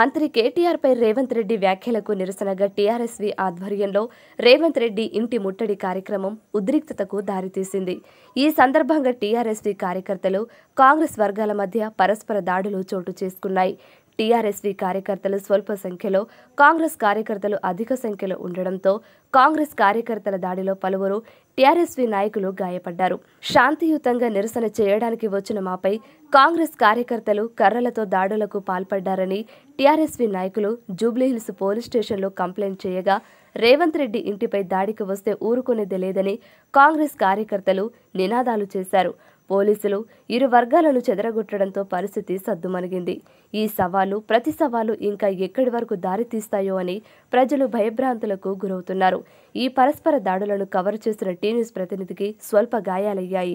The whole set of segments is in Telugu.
మంత్రి కేటీఆర్ పై రేవంత్ రెడ్డి వ్యాఖ్యలకు నిరసనగా టీఆర్ఎస్వి ఆధ్వర్యంలో రేవంత్ రెడ్డి ఇంటి ముట్టడి కార్యక్రమం ఉద్రిక్తతకు దారితీసింది ఈ సందర్భంగా టీఆర్ఎస్వి కార్యకర్తలు కాంగ్రెస్ వర్గాల మధ్య పరస్పర దాడులు చోటు చేసుకున్నాయి టీఆర్ఎస్వి కార్యకర్తలు స్వల్ప సంఖ్యలో కాంగ్రెస్ కార్యకర్తలు అధిక సంఖ్యలో ఉండడంతో కాంగ్రెస్ కార్యకర్తల దాడిలో పలువురు టీఆర్ఎస్వి నాయకులు గాయపడ్డారు శాంతియుతంగా నిరసన చేయడానికి వచ్చిన మాపై కాంగ్రెస్ కార్యకర్తలు కర్రలతో దాడులకు పాల్పడ్డారని టీఆర్ఎస్వి నాయకులు జూబ్లీహిల్స్ పోలీస్ స్టేషన్లో కంప్లైంట్ చేయగా రేవంత్ రెడ్డి ఇంటిపై దాడికి వస్తే ఊరుకునేది లేదని కాంగ్రెస్ కార్యకర్తలు నినాదాలు చేశారు పోలీసులు ఇరు వర్గాలను చెదరగొట్టడంతో పరిస్థితి సద్దుమణిగింది ఈ సవాలు ప్రతి సవాలు ఇంకా ఎక్కడి వరకు దారితీస్తాయో అని ప్రజలు భయభ్రాంతులకు గురవుతున్నారు ఈ పరస్పర దాడులను కవర్ చేసిన టీ న్యూస్ ప్రతినిధికి స్వల్ప గాయాలయ్యాయి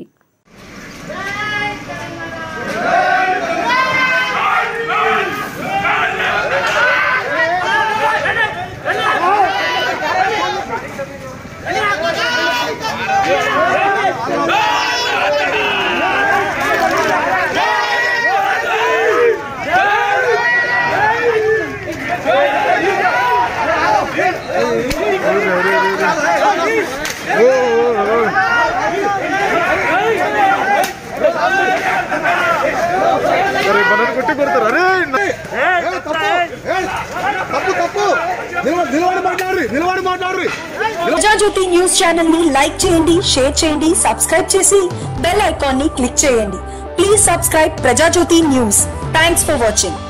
అరే మనల్ని కొట్టి కొడతారు అరే తప్పు తప్పు నిలబడి నిలబడి మాట్లాడు నిలబడి మాట్లాడు ప్రజాజ్యోతి న్యూస్ ఛానల్ ని లైక్ చేయండి షేర్ చేయండి సబ్స్క్రైబ్ చేసి బెల్ ఐకాన్ ని క్లిక్ చేయండి please subscribe Prajajyothi news thanks for watching